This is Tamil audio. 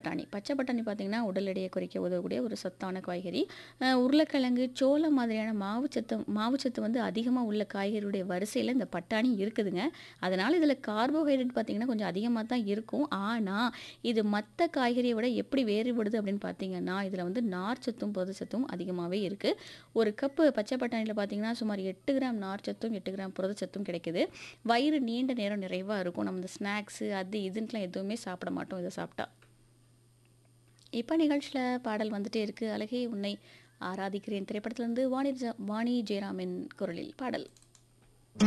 பட்டாணி பச்சை பட்டாணி பார்த்திங்கன்னா உடல் எடையை குறைக்க உதவக்கூடிய ஒரு சத்தான காய்கறி அஹ் உருளைக்கிழங்கு சோளம் மாதிரியான மாவுச்சத்து மாவுச்சத்து வந்து அதிகமாக உள்ள காய்கறியுடைய வரிசையில் இந்த பட்டாணி இருக்குதுங்க அதனால் இதில் கார்போஹைட்ரேட் பார்த்திங்கன்னா கொஞ்சம் அதிகமாக தான் இருக்கும் ஆனால் இது மற்ற காய்கறியை விட எப்படி வேறுபடுது அப்படின்னு பார்த்தீங்கன்னா இதில் வந்து நார்ச்சத்தும் புரதச்சத்தும் அதிகமாகவே இருக்குது ஒரு கப்பு பச்சை பட்டாணியில் பார்த்தீங்கன்னா சுமார் எட்டு கிராம் நார்ச்சத்தும் எட்டு கிராம் புரதச்சத்தும் கிடைக்குது வயிறு நீண்ட நேரம் நிறைவாக இருக்கும் நம்ம இந்த ஸ்நாக்ஸு அது இதுன்ட்டுலாம் எதுவுமே சாப்பிட மாட்டோம் இதை சாப்பிட்டா இப்போ நிகழ்ச்சியில் பாடல் வந்துட்டே இருக்குது அழகே உன்னை ஆராதிக்கிறேன் திரைப்படத்திலேருந்து வாணி ஜ- வாணி ஜெயராமின் குரலில் பாடல்